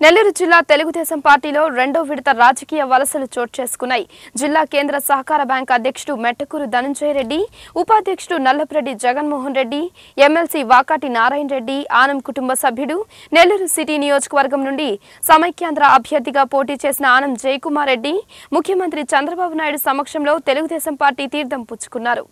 నెల్లూరు జిల్లా తెలుగుదేశం పార్టీలో రెండో విడత రాజకీయ వలసలు చోటు చేసుకున్నాయి జిల్లా కేంద్ర సహకార బ్యాంక్ అధ్యక్షుడు మెట్టకూరు ధనంజయ రెడ్డి ఉపాధ్యక్షుడు నల్లపురెడ్డి జగన్మోహన్ రెడ్డి ఎమ్మెల్సీ వాకాటి నారాయణ రెడ్డి ఆనం కుటుంబ సభ్యుడు నెల్లూరు సిటీ నియోజకవర్గం నుండి సమైక్యాంధ్ర అభ్యర్థిగా పోటీ చేసిన ఆనం జయకుమార్ రెడ్డి ముఖ్యమంత్రి చంద్రబాబు నాయుడు సమక్షంలో తెలుగుదేశం పార్టీ తీర్థం పుచ్చుకున్నారు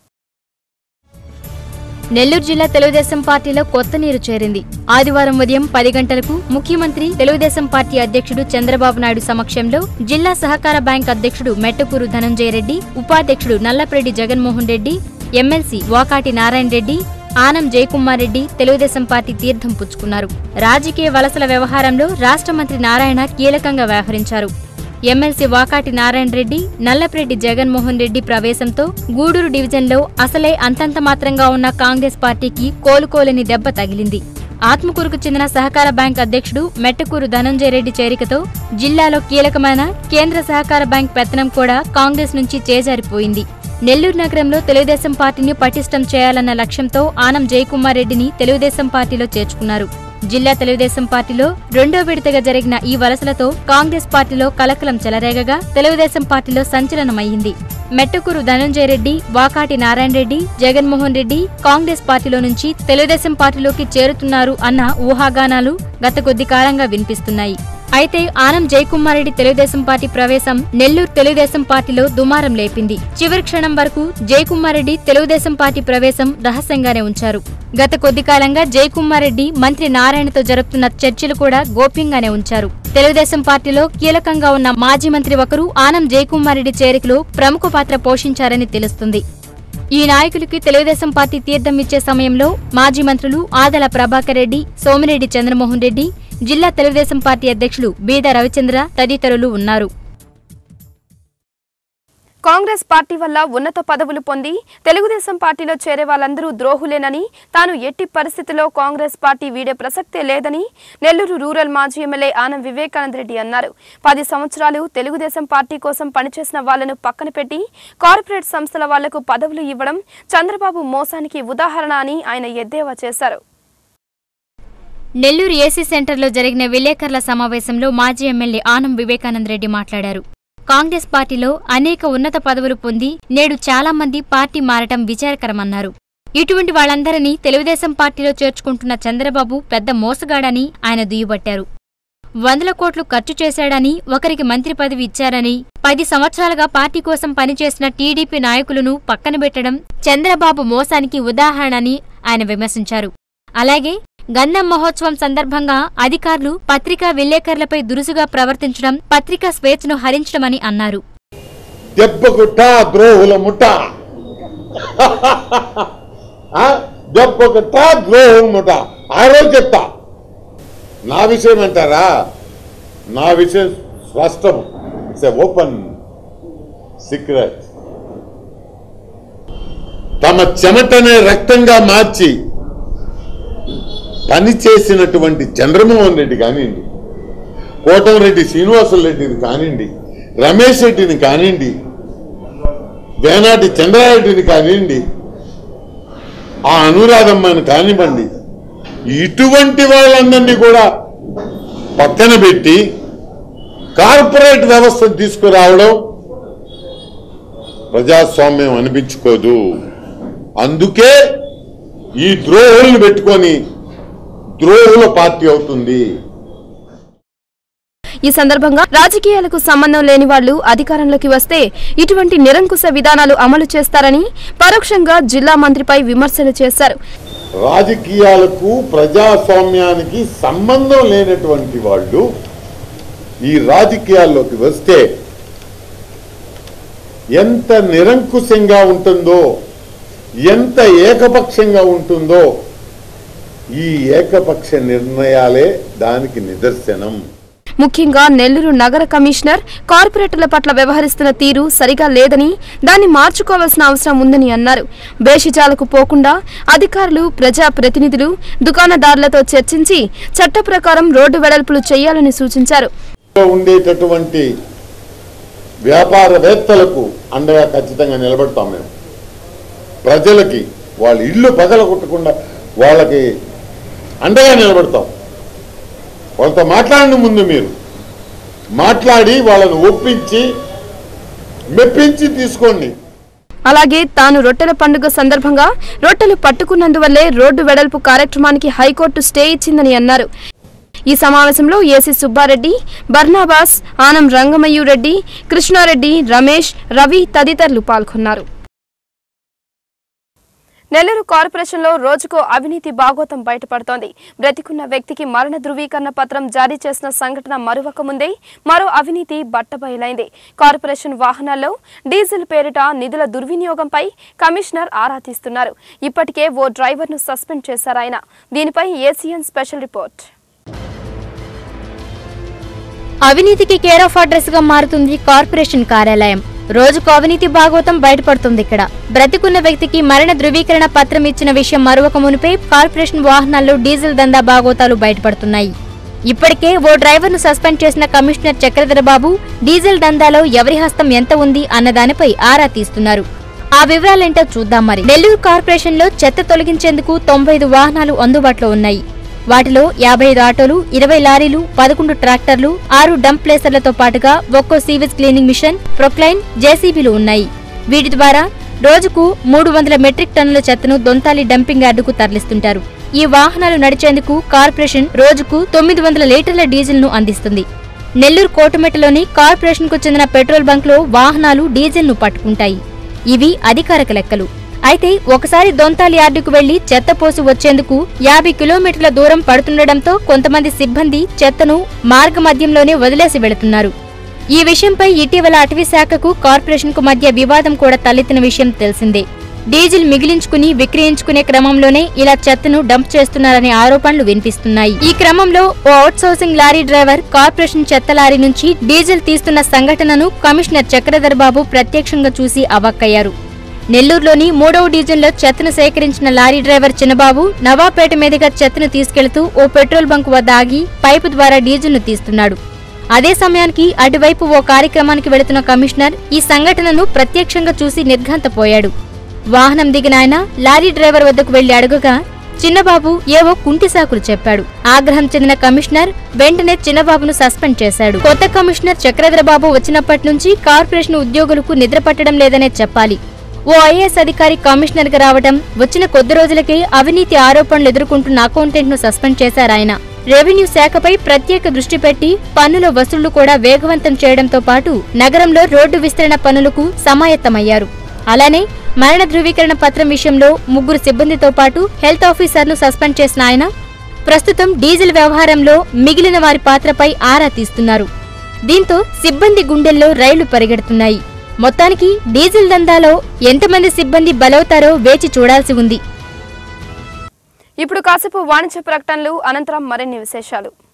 నెల్లూరు జిల్లా తెలుగుదేశం పార్టీలో కొత్త నీరు చేరింది ఆదివారం ఉదయం పది గంటలకు ముఖ్యమంత్రి తెలుగుదేశం పార్టీ అధ్యక్షుడు చంద్రబాబు నాయుడు సమక్షంలో జిల్లా సహకార బ్యాంక్ అధ్యక్షుడు మెట్టకూరు ధనంజయ రెడ్డి ఉపాధ్యక్షుడు నల్లప్రెడ్డి జగన్మోహన్ రెడ్డి ఎమ్మెల్సీ వాకాటి నారాయణ రెడ్డి ఆనం జయకుమార్ రెడ్డి తెలుగుదేశం పార్టీ తీర్థం పుచ్చుకున్నారు రాజకీయ వలసల వ్యవహారంలో రాష్ట్ర మంత్రి నారాయణ కీలకంగా వ్యవహరించారు ఎమ్మెల్సీ వాకాటి నారాయణ రెడ్డి నల్లప్రెడ్డి జగన్మోహన్ రెడ్డి ప్రవేశంతో గూడూరు డివిజన్లో అసలే అంతంత మాత్రంగా ఉన్న కాంగ్రెస్ పార్టీకి కోలుకోలేని దెబ్బ తగిలింది ఆత్మకూరుకు చెందిన సహకార బ్యాంక్ అధ్యక్షుడు మెట్టకూరు ధనంజయ రెడ్డి చేరికతో జిల్లాలో కీలకమైన కేంద్ర సహకార బ్యాంక్ పెత్తనం కూడా కాంగ్రెస్ నుంచి చేజారిపోయింది నెల్లూరు నగరంలో తెలుగుదేశం పార్టీని పటిష్టం చేయాలన్న లక్ష్యంతో ఆనం జయకుమార్ రెడ్డిని తెలుగుదేశం పార్టీలో చేర్చుకున్నారు జిల్లా తెలుగుదేశం పార్టీలో రెండో విడతగా జరిగిన ఈ వలసలతో కాంగ్రెస్ పార్టీలో కలకలం చెలరేగగా తెలుగుదేశం పార్టీలో సంచలనమయ్యింది మెట్టకూరు ధనంజయ రెడ్డి వాకాటి నారాయణ రెడ్డి జగన్మోహన్ రెడ్డి కాంగ్రెస్ పార్టీలో నుంచి తెలుగుదేశం పార్టీలోకి చేరుతున్నారు అన్న ఊహాగానాలు గత కొద్ది కాలంగా వినిపిస్తున్నాయి అయితే ఆనం జయకుమార్ రెడ్డి తెలుగుదేశం పార్టీ ప్రవేశం నెల్లూరు తెలుగుదేశం పార్టీలో దుమారం లేపింది చివరి క్షణం వరకు జయకుమార్ రెడ్డి తెలుగుదేశం పార్టీ ప్రవేశం రహస్యంగానే ఉంచారు గత కొద్ది కాలంగా జయకుమార్ రెడ్డి మంత్రి నారాయణతో జరుపుతున్న చర్చలు కూడా గోప్యంగానే ఉంచారు తెలుగుదేశం పార్టీలో కీలకంగా ఉన్న మాజీ మంత్రి ఒకరు ఆనం జయకుమార్ రెడ్డి చేరికలో ప్రముఖ పాత్ర పోషించారని తెలుస్తుంది ఈ నాయకులకి తెలుగుదేశం పార్టీ తీర్థం ఇచ్చే సమయంలో మాజీ మంత్రులు ఆదల ప్రభాకర్ రెడ్డి సోమిరెడ్డి చంద్రమోహన్ రెడ్డి జిల్లా తెలుగుదేశం పార్టీ అధ్యక్షులు బీద రవిచంద్ర తదితరులు ఉన్నారు కాంగ్రెస్ పార్టీ వల్ల ఉన్నత పదవులు పొంది తెలుగుదేశం పార్టీలో చేరే వాళ్ళందరూ ద్రోహులేనని తాను ఎట్టి పరిస్థితిలో కాంగ్రెస్ పార్టీ వీడే ప్రసక్తే లేదని నెల్లూరు రూరల్ మాజీ ఎమ్మెల్యే ఆనం వివేకానంద రెడ్డి అన్నారు పది సంవత్సరాలు తెలుగుదేశం పార్టీ కోసం పనిచేసిన వాళ్లను పక్కన పెట్టి కార్పొరేట్ సంస్థల వాళ్లకు పదవులు ఇవ్వడం చంద్రబాబు మోసానికి ఉదాహరణ అని ఆయన ఎద్దేవా చేశారు నెల్లూరు ఏసీ సెంటర్లో జరిగిన విలేకరుల సమావేశంలో మాజీ ఎమ్మెల్యే ఆనం వివేకానంద రెడ్డి మాట్లాడారు కాంగ్రెస్ పార్టీలో అనేక ఉన్నత పదవులు పొంది నేడు చాలా మంది పార్టీ మారటం విచారకరమన్నారు ఇటువంటి వాళ్ళందరినీ తెలుగుదేశం పార్టీలో చేర్చుకుంటున్న చంద్రబాబు పెద్ద మోసగాడని ఆయన దుయ్యబట్టారు వందల కోట్లు ఖర్చు చేశాడని ఒకరికి మంత్రి పదవి ఇచ్చారని పది సంవత్సరాలుగా పార్టీ కోసం పనిచేసిన టీడీపీ నాయకులను పక్కన పెట్టడం చంద్రబాబు మోసానికి ఉదాహరణని ఆయన విమర్శించారు అలాగే గంధం మహోత్సవం సందర్భంగా అధికారులు పత్రికా విలేకరులపై దురుసుగా ప్రవర్తించడం పత్రికా స్వేచ్ఛను హరించడమని అన్నారు దెబ్బకుట్ట ద్రోహుల ముఠ ఆ? దెబ్బకుట్ట ద్రోహుల ముఠ ఆ రోజు చెప్తా నా విషయం అంటారా నా విషయం స్పష్టం ఇట్స్ ఓపెన్ సీక్రెట్ తమ చెమటనే రక్తంగా మార్చి పని చేసినటువంటి చంద్రమోహన్ రెడ్డి కానివ్వండి కోటంరెడ్డి శ్రీనివాసులు రెడ్డిని కానివ్వండి రమేష్ రెడ్డిని కానివ్వండి వేనాటి చంద్రారెడ్డిని కానివ్వండి ఆ అనురాధమ్మని కానివ్వండి ఇటువంటి వాళ్ళందరినీ కూడా పక్కన పెట్టి కార్పొరేట్ వ్యవస్థను తీసుకురావడం ప్రజాస్వామ్యం అనిపించుకోదు అందుకే ఈ ద్రోహుల్ని పెట్టుకొని ద్రోహుల పార్టీ అవుతుంది ఈ సందర్భంగా రాజకీయాలకు సంబంధం లేని వాళ్లు అధికారంలోకి వస్తే ఇటువంటి నిరంకుశ విధానాలు అమలు చేస్తారని పరోక్షంగా జిల్లా మంత్రిపై విమర్శలు చేశారు రాజకీయాలకు ప్రజాస్వామ్యానికి సంబంధం లేనటువంటి వాళ్ళు ఈ రాజకీయాల్లోకి వస్తే ఎంత నిరంకుశంగా ఉంటుందో ఎంత ఏకపక్షంగా ఉంటుందో ఈ ఏకపక్ష నిర్ణయాలే దానికి నిదర్శనం ముఖ్యంగా నెల్లూరు నగర కమిషనర్ కార్పొరేటర్ల పట్ల వ్యవహరిస్తున్న తీరు సరిగా లేదని దాన్ని మార్చుకోవాల్సిన అవసరం ఉందని అన్నారు బేషిజాలకు పోకుండా అధికారులు ప్రజా ప్రతినిధులు దుకాణదారులతో చర్చించి చట్ట ప్రకారం రోడ్డు వెడల్పులు చేయాలని సూచించారు ఉండేటటువంటి వ్యాపారవేత్తలకు అండగా ఖచ్చితంగా నిలబడతాం మేము ప్రజలకి వాళ్ళ ఇల్లు పగలగొట్టకుండా వాళ్ళకి అండగా నిలబడతాం వాళ్ళతో మాట్లాడండి ముందు మీరు మాట్లాడి వాళ్ళను ఒప్పించి మెప్పించి తీసుకోండి అలాగే తాను రొట్టెల పండుగ సందర్భంగా రొట్టెలు పట్టుకున్నందువల్లే రోడ్డు వెడల్పు కార్యక్రమానికి హైకోర్టు స్టే ఇచ్చిందని అన్నారు ఈ సమావేశంలో ఏసీ సుబ్బారెడ్డి బర్నాబాస్ ఆనం రంగమయ్యురెడ్డి కృష్ణారెడ్డి రమేష్ రవి తదితరులు పాల్గొన్నారు నెల్లూరు కార్పొరేషన్లో రోజుకో అవినీతి బాగోతం బయటపడుతోంది బ్రతికున్న వ్యక్తికి మరణ ధృవీకరణ పత్రం జారీ చేసిన సంఘటన మరువక ముందే మరో అవినీతి బట్టబయలైంది కార్పొరేషన్ వాహనాల్లో డీజిల్ పేరిట నిధుల దుర్వినియోగంపై కమిషనర్ ఆరా తీస్తున్నారు ఇప్పటికే ఓ డ్రైవర్ను సస్పెండ్ చేశారాయన దీనిపై ఏసీఎన్ స్పెషల్ రిపోర్ట్ అవినీతికి కేర్ ఆఫ్ అడ్రస్ గా మారుతుంది కార్పొరేషన్ కార్యాలయం రోజుకు అవినీతి భాగవతం బయటపడుతుంది ఇక్కడ బ్రతికున్న వ్యక్తికి మరణ ధృవీకరణ పత్రం ఇచ్చిన విషయం మరొక మునిపై కార్పొరేషన్ వాహనాల్లో డీజిల్ దందా భాగవతాలు బయటపడుతున్నాయి ఇప్పటికే ఓ డ్రైవర్ను సస్పెండ్ చేసిన కమిషనర్ చక్రధర బాబు డీజిల్ దందాలో ఎవరి హస్తం ఎంత ఉంది అన్న దానిపై ఆరా తీస్తున్నారు ఆ వివరాలేంటో చూద్దాం మరి నెల్లూరు కార్పొరేషన్ లో చెత్త తొలగించేందుకు తొంభై ఐదు వాహనాలు అందుబాటులో ఉన్నాయి వాటిలో యాభై ఐదు ఆటోలు ఇరవై లారీలు పదకొండు ట్రాక్టర్లు ఆరు డంప్ ప్లేసర్లతో పాటుగా ఒక్కో సీవేజ్ క్లీనింగ్ మిషన్ ప్రొక్లైన్ జేసీబీలు ఉన్నాయి వీటి ద్వారా రోజుకు మూడు వందల మెట్రిక్ టన్నుల చెత్తను దొంతాలి డంపింగ్ యార్డుకు తరలిస్తుంటారు ఈ వాహనాలు నడిచేందుకు కార్పొరేషన్ రోజుకు తొమ్మిది వందల లీటర్ల డీజిల్ ను అందిస్తుంది నెల్లూరు కోటమెట్టలోని కార్పొరేషన్ కు చెందిన పెట్రోల్ బంక్ లో వాహనాలు డీజిల్ ను పట్టుకుంటాయి ఇవి అధికారిక లెక్కలు అయితే ఒకసారి దొంతాలి యార్డుకు వెళ్లి చెత్త పోసి వచ్చేందుకు యాభై కిలోమీటర్ల దూరం పడుతుండటంతో కొంతమంది సిబ్బంది చెత్తను మార్గ మధ్యంలోనే వదిలేసి వెళుతున్నారు ఈ విషయంపై ఇటీవల అటవీ శాఖకు కార్పొరేషన్ కు మధ్య వివాదం కూడా తలెత్తిన విషయం తెలిసిందే డీజిల్ మిగిలించుకుని విక్రయించుకునే క్రమంలోనే ఇలా చెత్తను డంప్ చేస్తున్నారనే ఆరోపణలు వినిపిస్తున్నాయి ఈ క్రమంలో ఓ అవుట్సోర్సింగ్ లారీ డ్రైవర్ కార్పొరేషన్ చెత్త లారీ నుంచి డీజిల్ తీస్తున్న సంఘటనను కమిషనర్ చక్రధర్ బాబు ప్రత్యక్షంగా చూసి అవాక్కయ్యారు నెల్లూరులోని మూడవ డివిజన్లో చెత్తను సేకరించిన లారీ డ్రైవర్ చిన్నబాబు నవాపేట మీదుగా చెత్తను తీసుకెళ్తూ ఓ పెట్రోల్ బంక్ వద్ద ఆగి పైపు ద్వారా డీజిల్ను తీస్తున్నాడు అదే సమయానికి అటువైపు ఓ కార్యక్రమానికి వెళుతున్న కమిషనర్ ఈ సంఘటనను ప్రత్యక్షంగా చూసి నిర్ఘాంతపోయాడు వాహనం దిగిన ఆయన లారీ డ్రైవర్ వద్దకు వెళ్లి అడుగగా చిన్నబాబు ఏవో కుంటి సాకులు చెప్పాడు ఆగ్రహం చెందిన కమిషనర్ వెంటనే చిన్నబాబును సస్పెండ్ చేశాడు కొత్త కమిషనర్ చక్రధర బాబు వచ్చినప్పటి నుంచి కార్పొరేషన్ ఉద్యోగులకు నిద్ర పట్టడం లేదనే చెప్పాలి ఓ ఐఏఎస్ అధికారి కమిషనర్ గా రావడం వచ్చిన కొద్ది రోజులకే అవినీతి ఆరోపణలు ఎదుర్కొంటున్న అకౌంటెంట్ ను సస్పెండ్ చేశారాయన రెవెన్యూ శాఖపై ప్రత్యేక దృష్టి పెట్టి పన్నుల వసూళ్లు కూడా వేగవంతం చేయడంతో పాటు నగరంలో రోడ్డు విస్తరణ పనులకు సమాయత్తమయ్యారు అలానే మరణ ధృవీకరణ పత్రం విషయంలో ముగ్గురు సిబ్బందితో పాటు హెల్త్ ఆఫీసర్ను సస్పెండ్ చేసిన ఆయన ప్రస్తుతం డీజిల్ వ్యవహారంలో మిగిలిన వారి పాత్రపై ఆరా తీస్తున్నారు దీంతో సిబ్బంది గుండెల్లో రైళ్లు పరిగెడుతున్నాయి మొత్తానికి డీజిల్ దందాలో ఎంతమంది సిబ్బంది బలవుతారో వేచి చూడాల్సి ఉంది ఇప్పుడు కాసేపు వాణిజ్య ప్రకటనలు అనంతరం మరిన్ని విశేషాలు